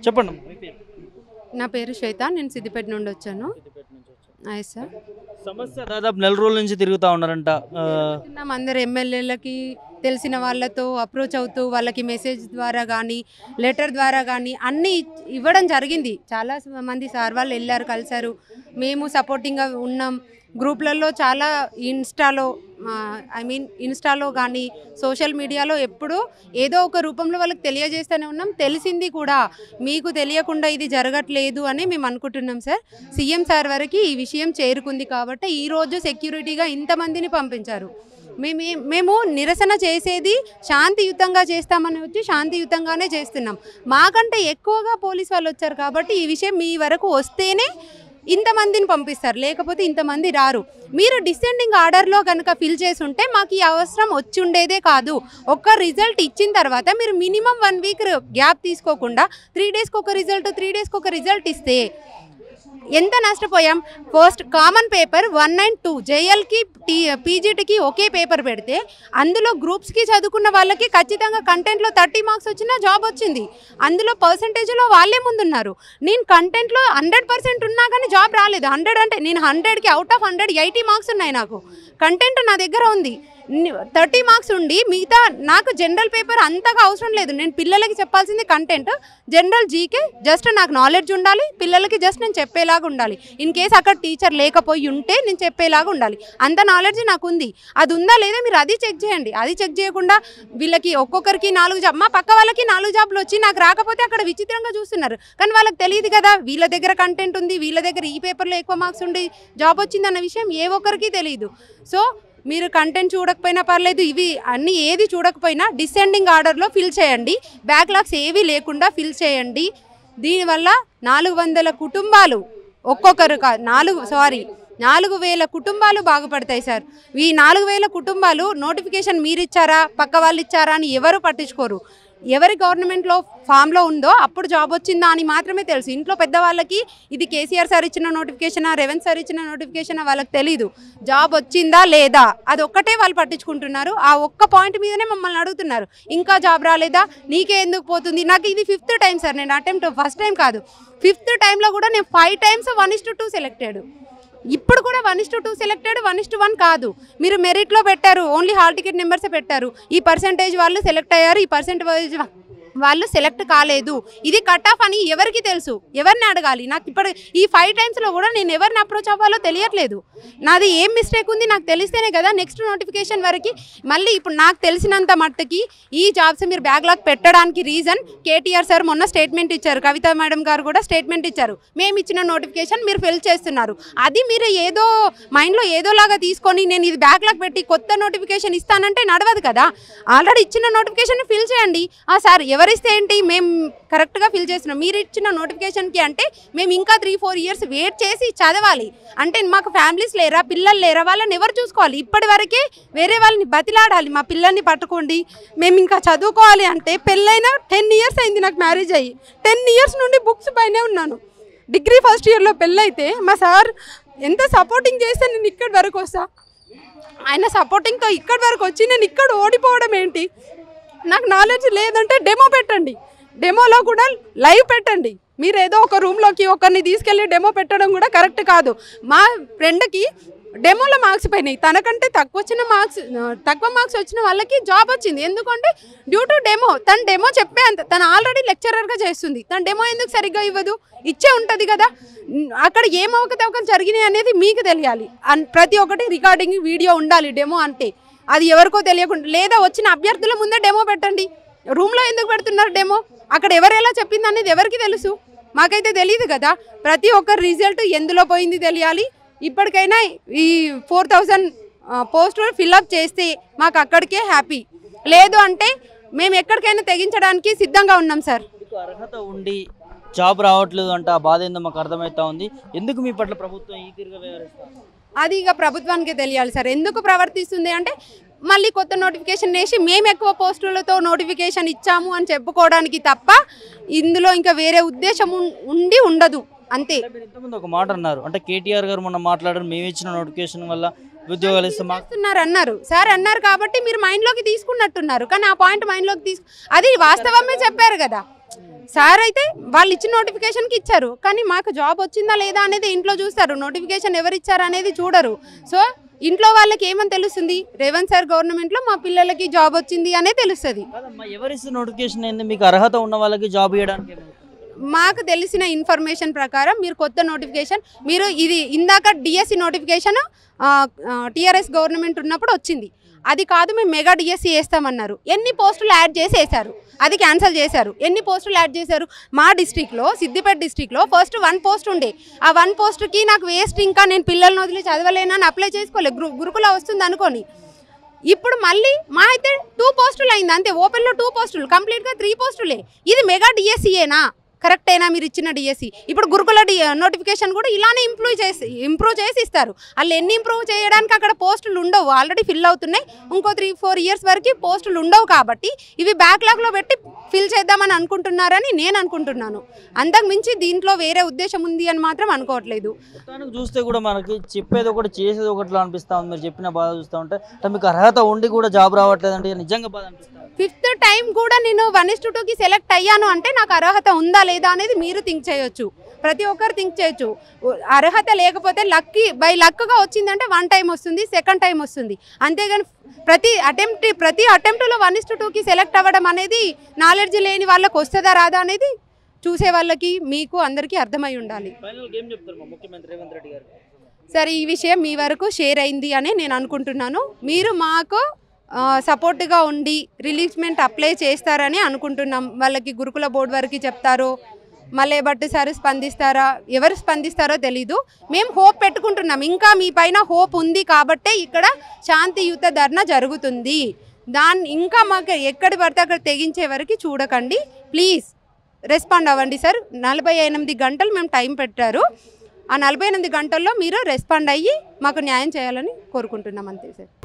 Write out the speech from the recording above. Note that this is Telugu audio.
చెప్పండి అమ్మా, మీ పేరు నా పేరు శ్వేత నేను సిద్దిపేట నుండి వచ్చాను అయ్యి సార్ సమస్య దాదాపు నెల రోజుల నుంచి తిరుగుతూ ఉన్నారంట ఆ, ఉన్నాం అందరు ఎమ్మెల్యేలకి తెలిసిన వాళ్ళతో అప్రోచ్ అవుతూ వాళ్ళకి మెసేజ్ ద్వారా కానీ లెటర్ ద్వారా కానీ అన్నీ ఇచ్- ఇవ్వడం జరిగింది చాలా మంది సార్ వాళ్ళు వెళ్ళారు కలిశారు మేము సపోర్టింగ్గా ఉన్నాం గ్రూప్లలో చాలా ఇన్స్టాలో ఐ మీన్ ఇన్స్టాలో కానీ సోషల్ మీడియాలో ఎప్పుడూ ఏదో ఒక రూపంలో వాళ్ళకి తెలియజేస్తూనే ఉన్నాం తెలిసింది కూడా మీకు తెలియకుండా ఇది జరగట్లేదు అని మేము అనుకుంటున్నాం సార్ సీఎం సార్ వరకు ఈ విషయం చేరుకుంది కాబట్టి ఈరోజు సెక్యూరిటీగా ఇంతమందిని పంపించారు మేము మేము నిరసన చేసేది శాంతియుతంగా చేస్తామని వచ్చి శాంతియుతంగానే చేస్తున్నాం మాకంటే ఎక్కువగా పోలీస్ వాళ్ళు వచ్చారు కాబట్టి ఈ విషయం మీ వరకు వస్తేనే ఇంతమందిని పంపిస్తారు లేకపోతే ఇంతమంది రారు మీరు డిసెండింగ్ ఆర్డర్లో కనుక ఫిల్ చేసి ఉంటే మాకు ఈ అవసరం వచ్చి ఉండేదే కాదు ఒక్క రిజల్ట్ ఇచ్చిన తర్వాత మీరు మినిమం వన్ వీక్ గ్యాప్ తీసుకోకుండా త్రీ డేస్కి ఒక రిజల్ట్ త్రీ డేస్కి ఒక రిజల్ట్ ఇస్తే ఎంత నష్టపోయాం first common paper one nine two జేఎల్కి టీ పీజీటీకి ఒకే పేపర్ పెడితే అందులో గ్రూప్స్కి చదువుకున్న వాళ్ళకి ఖచ్చితంగా కంటెంట్లో థర్టీ మార్క్స్ వచ్చినా జాబ్ వచ్చింది అందులో పర్సంటేజ్లో వాళ్ళే ముందున్నారు నేను కంటెంట్లో హండ్రెడ్ పర్సెంట్ ఉన్నా కానీ జాబ్ రాలేదు హండ్రెడ్ అంటే నేను హండ్రెడ్కి out of hundred eighty marks ఉన్నాయి నాకు కంటెంట్ నా దగ్గర ఉంది థర్టీ మార్క్స్ ఉండి మిగతా నాకు జనరల్ పేపర్ అంతగా అవసరం లేదు నేను పిల్లలకి చెప్పాల్సింది కంటెంట్ జనరల్ జీకే జస్ట్ నాకు నాలెడ్జ్ ఉండాలి పిల్లలకి జస్ట్ నేను చెప్పేలాగా ఉండాలి ఇన్ కేస్ అక్కడ టీచర్ లేకపోయి ఉంటే నేను చెప్పేలాగా ఉండాలి అంత నాలెడ్జ్ నాకు ఉంది అది ఉందా లేదా మీరు అది చెక్ చేయండి అది చెక్ చేయకుండా వీళ్ళకి ఒక్కొక్కరికి నాలుగు జాబ్ మా పక్క వాళ్ళకి నాలుగు జాబ్లు వచ్చి నాకు రాకపోతే అక్కడ విచిత్రంగా చూస్తున్నారు కానీ వాళ్ళకి తెలియదు కదా వీళ్ళ దగ్గర కంటెంట్ ఉంది వీళ్ళ దగ్గర ఈ పేపర్లో ఎక్కువ మార్క్స్ ఉండి జాబ్ వచ్చింది అన్న విషయం ఏ ఒక్కరికి తెలియదు సో మీరు కంటెంట్ చూడకపోయినా పర్లేదు ఇవి అన్ని ఏది చూడకపోయినా డిసెండింగ్ ఆర్డర్లో ఫిల్ చేయండి బ్యాక్లాగ్స్ ఏవి లేకుండా ఫిల్ చేయండి దీనివల్ల నాలుగు వందల కుటుంబాలు ఒక్కొక్కరు కా నాలుగు సారీ నాలుగు వేల కుటుంబాలు బాగుపడతాయి సార్ ఈ నాలుగు వేల కుటుంబాలు నోటిఫికేషన్ మీరు ఇచ్చారా పక్క వాళ్ళు ఇచ్చారా అని ఎవరు పట్టించుకోరు ఎవరి గవర్నమెంట్లో ఫామ్లో ఉందో అప్పుడు జాబ్ వచ్చిందా అని మాత్రమే తెలుసు ఇంట్లో పెద్దవాళ్ళకి ఇది కేసీఆర్ సార్ ఇచ్చిన నోటిఫికేషనా రేవంత్ సార్ ఇచ్చిన నోటిఫికేషనా వాళ్ళకి తెలీదు జాబ్ వచ్చిందా లేదా అది ఒక్కటే వాళ్ళు పట్టించుకుంటున్నారు ఆ ఒక్క పాయింట్ మీదనే మమ్మల్ని అడుగుతున్నారు ఇంకా జాబ్ రాలేదా నీకే ఎందుకు పోతుంది నాకు ఇది ఫిఫ్త్ టైం సార్ నేను అటెంప్ట్ ఫస్ట్ టైం కాదు ఫిఫ్త్ టైంలో కూడా నేను five times one is to two selected ఇప్పుడు కూడా one is to two selected one is to one కాదు మీరు మెరిట్లో పెట్టారు ఓన్లీ హాల్ టికెట్ నెంబర్సే పెట్టారు ఈ పర్సంటేజ్ వాళ్ళు సెలెక్ట్ అయ్యారు ఈ పర్సంటేజ్ వాళ్ళు సెలెక్ట్ కాలేదు ఇది కట్ ఆఫ్ అని ఎవరికి తెలుసు ఎవరిని అడగాలి నాకు ఇప్పుడు ఈ ఫైవ్ టైమ్స్లో కూడా నేను ఎవరిని అప్రోచ్ అవ్వాలో తెలియట్లేదు నాది ఏం మిస్టేక్ ఉంది నాకు తెలిస్తేనే కదా నెక్స్ట్ నోటిఫికేషన్ వరకు మళ్ళీ ఇప్పుడు నాకు తెలిసినంత మట్టుకి ఈ జాబ్స్ మీరు బ్యాక్లాగ్ పెట్టడానికి రీజన్ కేటీఆర్ సార్ మొన్న స్టేట్మెంట్ ఇచ్చారు కవిత మేడం గారు కూడా స్టేట్మెంట్ ఇచ్చారు మేము ఇచ్చిన నోటిఫికేషన్ మీరు ఫిల్ చేస్తున్నారు అది మీరు ఏదో మైండ్లో ఏదోలాగా తీసుకొని నేను ఇది బ్యాక్లాగ్ పెట్టి కొత్త నోటిఫికేషన్ ఇస్తానంటే నడవదు కదా ఆల్రెడీ ఇచ్చిన నోటిఫికేషన్ ఫిల్ చేయండి ఆ సార్ ఎవరిస్తే ఏంటి మేము కరెక్ట్గా ఫిల్ చేస్తున్నాం మీరు ఇచ్చిన నోటిఫికేషన్కి అంటే మేము ఇంకా త్రీ ఫోర్ ఇయర్స్ వెయిట్ చేసి చదవాలి అంటే మాకు ఫ్యామిలీస్ లేరా పిల్లలు లేరా వాళ్ళని ఎవరు చూసుకోవాలి ఇప్పటి వరకే వేరే వాళ్ళని బతిలాడాలి మా పిల్లల్ని పట్టుకోండి మేము ఇంకా చదువుకోవాలి అంటే పెళ్ళైన టెన్ ఇయర్స్ అయింది నాకు మ్యారేజ్ అయ్యి టెన్ ఇయర్స్ నుండి బుక్స్ పైనే ఉన్నాను డిగ్రీ ఫస్ట్ ఇయర్లో పెళ్ళైతే మా సార్ ఎంత సపోర్టింగ్ చేస్తే నేను ఇక్కడి వరకు వస్తా ఆయన సపోర్టింగ్తో ఇక్కడి వరకు వచ్చి నేను ఇక్కడ ఓడిపోవడం ఏంటి నాకు నాలెడ్జ్ లేదంటే డెమో పెట్టండి డెమోలో కూడా లైవ్ పెట్టండి మీరు ఏదో ఒక రూమ్లోకి ఒకరిని తీసుకెళ్ళి డెమో పెట్టడం కూడా కరెక్ట్ కాదు మా ఫ్రెండ్కి డెమోలో మార్క్స్ పోయినాయి తనకంటే తక్కువ వచ్చిన మార్క్స్ తక్కువ మార్క్స్ వచ్చిన వాళ్ళకి జాబ్ వచ్చింది ఎందుకంటే డ్యూ టు డెమో తన డెమో చెప్పే అంత తను ఆల్రెడీ లెక్చరర్గా చేస్తుంది తన డెమో ఎందుకు సరిగ్గా ఇవ్వదు ఇచ్చే ఉంటుంది కదా ఉమ్, అక్కడ ఏం అవకతవకలు జరిగినాయి అనేది మీకు తెలియాలి అన్ ప్రతి ఒక్కటి రికార్డింగ్ వీడియో ఉండాలి డెమో అంటే అది ఎవరికో తెలియకుండా లేదా వచ్చిన అభ్యర్థుల ముందే డెమో పెట్టండి రూమ్లో ఎందుకు పెడుతున్నారు డెమో అక్కడ ఎవరు ఎలా చెప్పింది అనేది ఎవరికి తెలుసు మాకైతే తెలియదు కదా ప్రతి ఒక్కరి రిజల్ట్ ఎందులో పోయింది తెలియాలి ఇప్పటికైనా ఈ ఫోర్ థౌజండ్ పోస్టులు ఫిల్అప్ చేస్తే మాకు అక్కడికే హ్యాపీ లేదు అంటే మేము ఎక్కడికైనా తెగించడానికి సిద్ధంగా ఉన్నాం సార్ మీకు అర్హత ఉండి జాబ్ రావట్లేదు అంటే ఆ బాధ ఏందో మాకు అర్థమవుతా ఉంది ఎందుకు మీ పట్ల ప్రభుత్వం ఈ తీరుగా వ్యవహరిస్తారు అది ఇక ప్రభుత్వానికి తెలియాలి సార్ ఎందుకు ప్రవర్తిస్తుంది అంటే మళ్ళీ కొత్త నోటిఫికేషన్ వేసి మేము ఎక్కువ పోస్టులతో నోటిఫికేషన్ ఇచ్చాము అని చెప్పుకోవడానికి తప్ప ఇందులో ఇంకా వేరే ఉద్దేశం ఉం- ఉండి ఉండదు అంతే అంటే మీరు ఇంతకుముందు ఒక మాట అన్నారు అంటే కేటీఆర్ గారు మొన్న మాట్లాడారు మేము ఇచ్చిన నోటిఫికేషన్ వల్ల ఉద్యోగాలు ఇస్తే మాకు చేస్తున్నారు అన్నారు సార్ అన్నారు కాబట్టి మీరు మైండ్లోకి తీసుకున్నట్టున్నారు కానీ ఆ పాయింట్ మైండ్లోకి తీసుకు అది వాస్తవమే చెప్పారు కదా సార్ అయితే వాళ్ళు ఇచ్చిన నోటిఫికేషన్కి ఇచ్చారు కానీ మాకు జాబ్ వచ్చిందా లేదా అనేది ఇంట్లో చూస్తారు నోటిఫికేషన్ ఎవరు ఇచ్చారు అనేది చూడరు సో ఇంట్లో వాళ్ళకి ఏమని తెలుస్తుంది రేవంత్ సార్ గవర్నమెంట్లో మా పిల్లలకి జాబ్ వచ్చింది అనే తెలుస్తుంది కాదమ్మా ఎవరిస్తే నోటిఫికేషన్ ఏంది మీకు అర్హత ఉన్న వాళ్ళకి జాబ్ ఇవ్వడానికి ఏమవుతుంది? మాకు తెలిసిన ఇన్ఫర్మేషన్ ప్రకారం మీరు కొత్త నోటిఫికేషన్ మీరు ఇది ఇందాక డిఎస్సి నోటిఫికేషన్ టీఆర్ఎస్ గవర్నమెంట్ ఉన్నప్పుడు వచ్చింది అది కాదు మేము మెగా డిఎస్సి వేస్తామన్నారు ఎన్ని పోస్టులు యాడ్ చేసి వేశారు అది క్యాన్సిల్ చేశారు ఎన్ని పోస్టులు యాడ్ చేశారు మా డిస్టిక్లో సిద్దిపేట డిస్టిక్లో ఫస్ట్ వన్ పోస్ట్ ఉండే ఆ వన్ పోస్ట్కి నాకు వేస్ట్ ఇంకా నేను పిల్లల్ని వదిలి చదవలేనని అప్లై చేసుకోలే గురు గురుకుల వస్తుంది అనుకోని ఇప్పుడు మళ్ళీ మా అయితే టూ పోస్టులు అయింది అంతే ఓపెన్లో టూ పోస్టులు కంప్లీట్గా త్రీ పోస్టులే ఇది మెగా డిఎస్సీయేనా కరెక్టేనా మీరు ఇచ్చిన డిఎస్సి ఇప్పుడు గురుకుల డి నోటిఫికేషన్ కూడా ఇలానే ఇంప్రూవ్ చేసి ఇంప్రూవ్ చేసి ఇస్తారు వాళ్ళు ఎన్ని ఇంప్రూవ్ చేయడానికి అక్కడ పోస్టులు ఉండవు ఆల్రెడీ ఫిల్ అవుతున్నాయి ఇంకో త్రీ ఫోర్ ఇయర్స్ వరకు పోస్టులు ఉండవు కాబట్టి ఇవి బ్యాక్లాగ్లో పెట్టి ఫిల్ చేద్దామని అనుకుంటున్నారని నేను అనుకుంటున్నాను అంతకు మించి దీంట్లో వేరే ఉద్దేశం ఉంది అని మాత్రం అనుకోవట్లేదు మొత్తానికి చూస్తే కూడా మనకి చెప్పేది ఒకటి చేసేది ఒకటిలా అనిపిస్తా ఉంది మీరు చెప్పిన బాధ చూస్తూ ఉంటే అంటే మీకు అర్హత ఉండి కూడా జాబ్ రావట్లేదు అంటే నిజంగా బాధ అనిపిస్తుంది ఫిఫ్త్ టైం కూడా నేను వన్ ఇస్ టూకి సెలెక్ట్ అయ్యాను అంటే నాకు అర్హత ఉందా లేదా అనేది మీరు థింక్ చేయొచ్చు ప్రతి ఒక్కరు థింక్ చేయొచ్చు ఉ- అర్హత లేకపోతే లక్కీ బై లక్గా వచ్చిందంటే వన్ టైం వస్తుంది సెకండ్ టైం వస్తుంది అంతేగాని ప్రతి అటెంప్ట్ ప్రతి అటెంప్ట్లో వన్ ఇస్ టూకి సెలెక్ట్ అవ్వడం అనేది నాలెడ్జ్ లేని వాళ్ళకి వస్తుందా రాదా అనేది చూసే వాళ్ళకి మీకు అందరికీ అర్థమై ఉండాలి ఫైనల్ ఏం చెప్తారు మా ముఖ్యమంత్రి రేవంత్ రెడ్డి గారు సరే ఈ విషయం మీ వరకు షేర్ అయింది అని నేను అనుకుంటున్నాను మీరు మాకు ఆ, సపోర్ట్గా ఉండి రిలీజ్మెంట్ అప్లై చేస్తారని అనుకుంటున్నాం వాళ్ళకి గురుకుల బోర్డు వరకు చెప్తారో మళ్ళీ భట్ సార్ స్పందిస్తారా ఎవరు స్పందిస్తారో తెలీదు మేము హోప్ పెట్టుకుంటున్నాం ఇంకా మీ పైన హోప్ ఉంది కాబట్టే ఇక్కడ శాంతియుత ధర్నా జరుగుతుంది దాన్ని ఇంకా మాకు ఎక్కడ పడితే అక్కడ తెగించే వరకు చూడకండి ప్లీజ్ రెస్పాండ్ అవ్వండి సార్ నలభై ఎనిమిది గంటలు మేము టైం పెట్టారు ఆ నలభై ఎనిమిది గంటల్లో మీరు రెస్పాండ్ అయ్యి మాకు న్యాయం చేయాలని కోరుకుంటున్నాం అంతే సార్